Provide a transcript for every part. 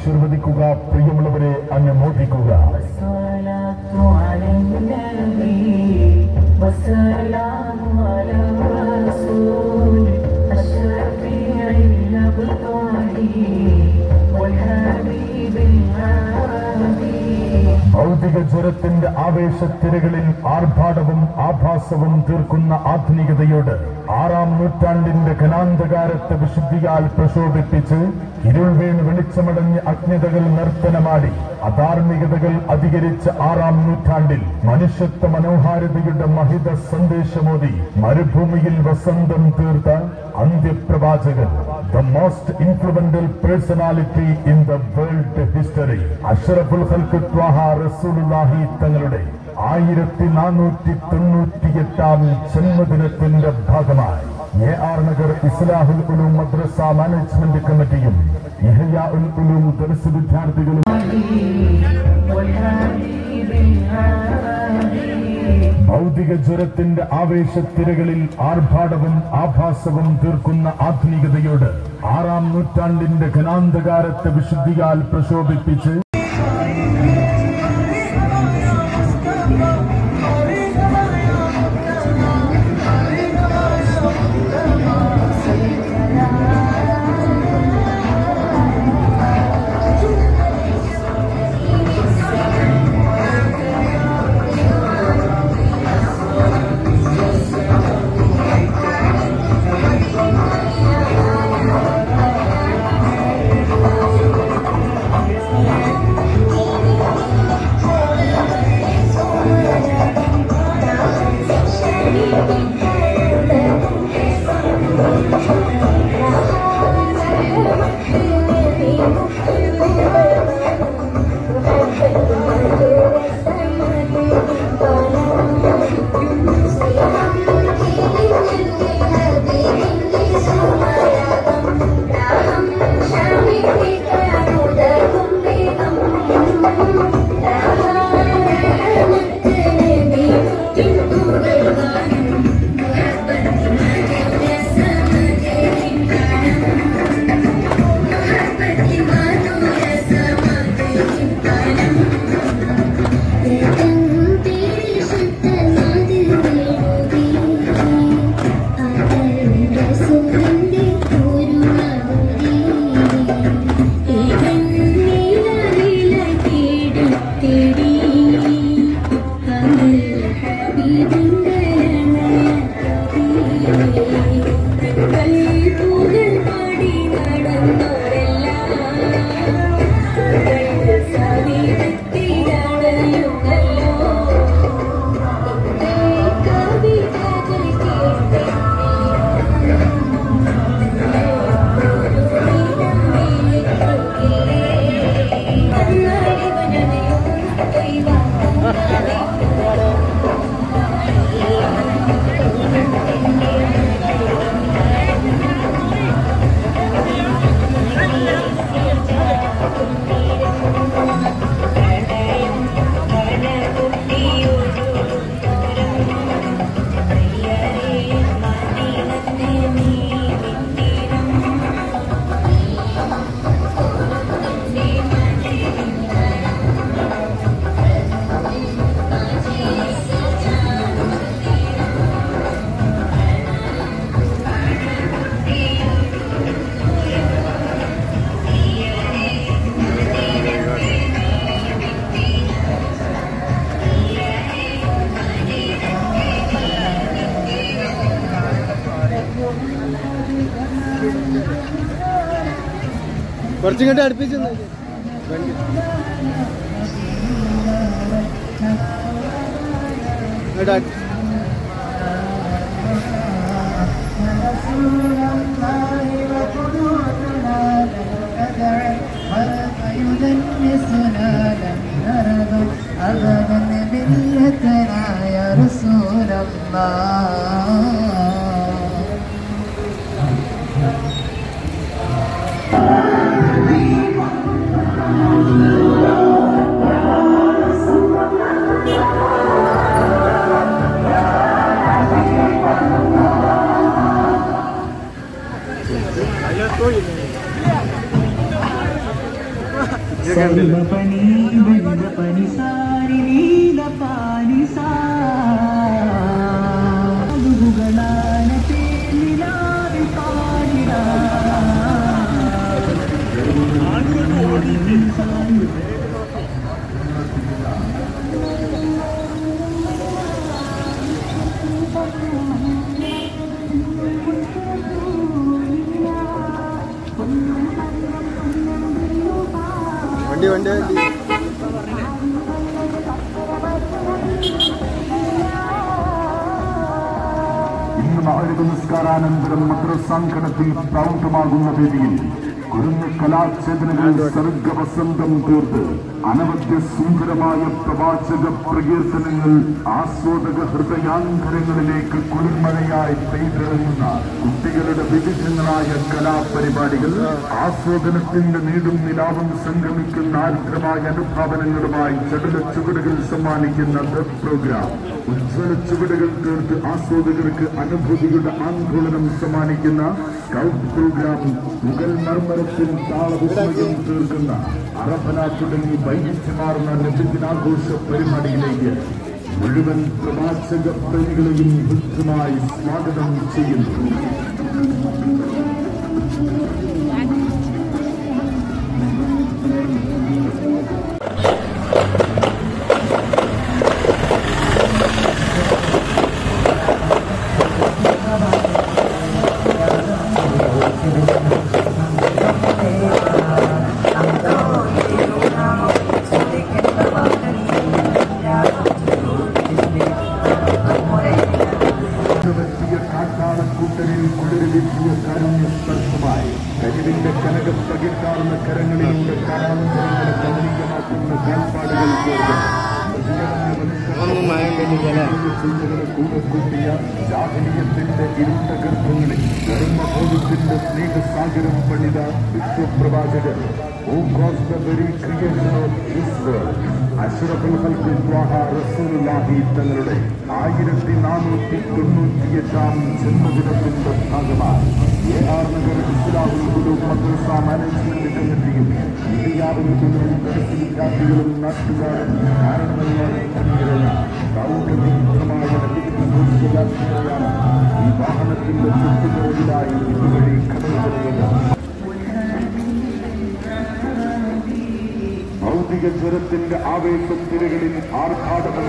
ആശീർവദിക്കുക പ്രിയമുള്ളവരെ അങ്ങ് മോദിക്കുക الصلاة على النبي والسلام على الرسول الشفيع الأبطالي والحبيب الهادي ഭൗതിക ജ്വരത്തിന്റെ ആവേശത്തിരകളിൽ ആർഭാടവും ആഭാസവും തീർക്കുന്ന ആധുനികതയോട് ആറാം നൂറ്റാണ്ടിന്റെ ഘനാന്തകാരത്തെ വിശുദ്ധിയാൽ പ്രശോഭിപ്പിച്ച് ഇരുൾ വീണ് വെളിച്ചമടഞ്ഞ് അജ്ഞതകൾ നർത്തനമാടി അധാർമികതകൾ അധികരിച്ച ആറാം നൂറ്റാണ്ടിൽ മനുഷ്യത്വ മനോഹാരിതയുടെ മഹിത സന്ദേശമോദി മരുഭൂമിയിൽ വസന്തം തീർത്ത അന്ത്യപ്രവാചകൻ the most influential personality in the world history അഷറഫുൽ ഹൽക്ക് ത്വാഹ റസൂലുള്ളാഹി തങ്ങളുടെ ആയിരത്തി നാനൂറ്റി തൊണ്ണൂറ്റിയെട്ടാം ജന്മദിനത്തിന്റെ ഭാഗമായി A R Nagar Islahul Uloom Madrasa management കമ്മിറ്റിയും ഇഹയാ ഉൽ ഉലൂം ദർസ് വിദ്യാർത്ഥികളും والحبيب الهادي ഭൗതിക ജ്വരത്തിന്റെ ആവേശത്തിരകളിൽ ആർഭാടവും ആഭാസവും തീർക്കുന്ന ആധുനികതയോട് ആറാം നൂറ്റാണ്ടിന്റെ ഘനാന്തകാരത്തെ വിശുദ്ധിയാൽ പ്രശോഭിപ്പിച്ച് കുറച്ചിങ്ങോട്ട് അടുപ്പിച്ച് നിന്നേ. വണ്ടി ഇങ്ങോട്ട് അടു- أبدا ملتنا يا رسول الله കണ്ടില്ല സർവപനി വെള്ള പനിസാരി നീല പാനിസാലുകളാന തേനിലാവിൽ പാടിടാ വണ്ടി വണ്ടി വണ്ടി ഇന്ന് മഹരിത നിസ്കാരാനന്തരം മദ്രസാങ്കണത്തിൽ പ്രൗഢമാകുന്ന വേദിയിൽ കുരുന്ന കലാചേതനകൾ സർഗവസന്തം തീർത്ത് അനവധ്യ സുന്ദരമായ പ്രവാചക പ്രകീർത്തനങ്ങൾ ആസ്വാദക ഹൃദയാന്തരങ്ങളിലേക്ക് കുളിർമഴയായി പെയ്തിറങ്ങുന്ന കുട്ടികളുടെ വിവിധങ്ങളായ കലാപരിപാടികൾ ആസ്വാദനത്തിന്റെ നീടും നിലാവും സംഗമിക്കുന്ന ആർദ്രമായ അനുഭാവനങ്ങളുമായി ചടുല ചുവടുകൾ സമ്മാനിക്കുന്ന വെബ് പ്രോഗ്രാം ഉജ്ജ്വല ചുവടുകൾ തീർത്ത് ആസ്വാദകർക്ക് അനുഭൂതിയുടെ ആന്തോളനം സമ്മാനിക്കുന്ന സ്കൗട്ട് പ്രോഗ്രാം മുഗൾ മർമ്മരത്തിൽ താളവിസ്മയം തീർക്കുന്ന അറബന തുടങ്ങി വൈവിധ്യമാർന്ന നബിദിനാഘോഷ പരിപാടിയിലേക്ക് മുഴുവൻ പ്രവാചക പ്രേമികളെയും ഹൃദ്യമായി സ്വാഗതം ചെയ്യുന്നു വെട്ടിയ കാട്ടാളക്കൂട്ടരിൽ കുളിരെത്തിയ കാരുണ്യ സ്പർശമായി കരിവിന്റെ കനക പകിട്ടാർന്ന കരങ്ങളിലൂടെ കാലാന്തരങ്ങളെ കമനീയമാക്കുന്ന കാൽപ്പാടുകൾ ചേർന്ന് ഒന്നും മയം കണ്ടില്ല ചിന്തകളെ കൂടെ കൂട്ടിയ ജാഹലീയത്തിന്റെ ഇരുണ്ട ഗർഭങ്ങളിൽ ധർമ്മബോധത്തിന്റെ സ്നേഹസാഗരം പണിത വിശ്വപ്രവാചകർ who caused the very creation of this world. അഷ്റഫുൽ ഖൽഖ് ത്വാഹ റസൂലുള്ളാഹി തങ്ങളുടെ ആയിരത്തി നാനൂറ്റി തൊണ്ണൂറ്റിയെട്ടാം ജന്മദിനത്തിന്റെ ഭാഗമായി A R Nagar Islamul Quloob Madrasa management കമ്മിറ്റിയും ഇന്ത്യയാവിൽ നിന്നും കടത്തി വിദ്യാർത്ഥികളും നാട്ടുകാരും കാരണങ്ങളായി മുന്നിലുള്ള സൗകര്യപ്രദമായ യാത്രയാണ് ഈ വാഹനത്തിന്റെ ചുറ്റുപിറകിലായി ഇതുവഴി കടന്നുവരുന്നത് ഭൗതിക ജ്വരത്തിന്റെ ആവേശത്തിരകളിൽ ആർഭാടവും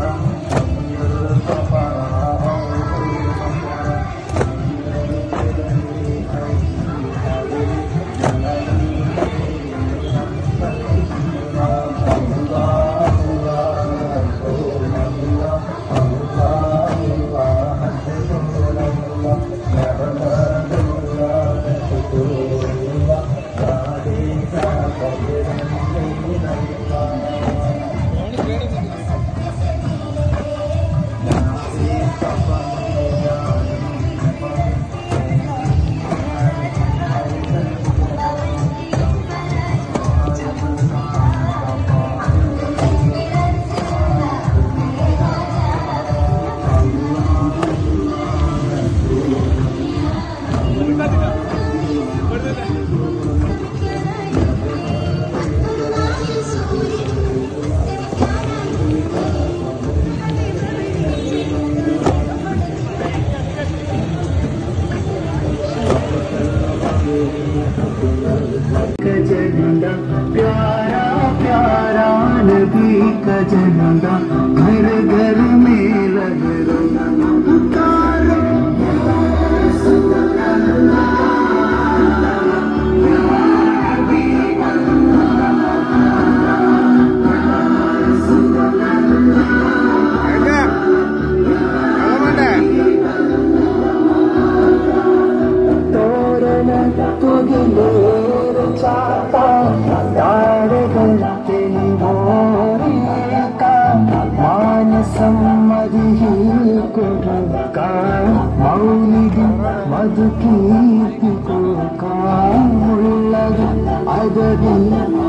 ും തുകിലേറ് ചാത്താം താരകൾ തെളിവോറിയേക്കാം മാനസം മതിയിൽ കൊടുക്കാം മൗലികം മധു കീർത്തി കൊടുക്കാം ഉള്ളത് അതതിൽ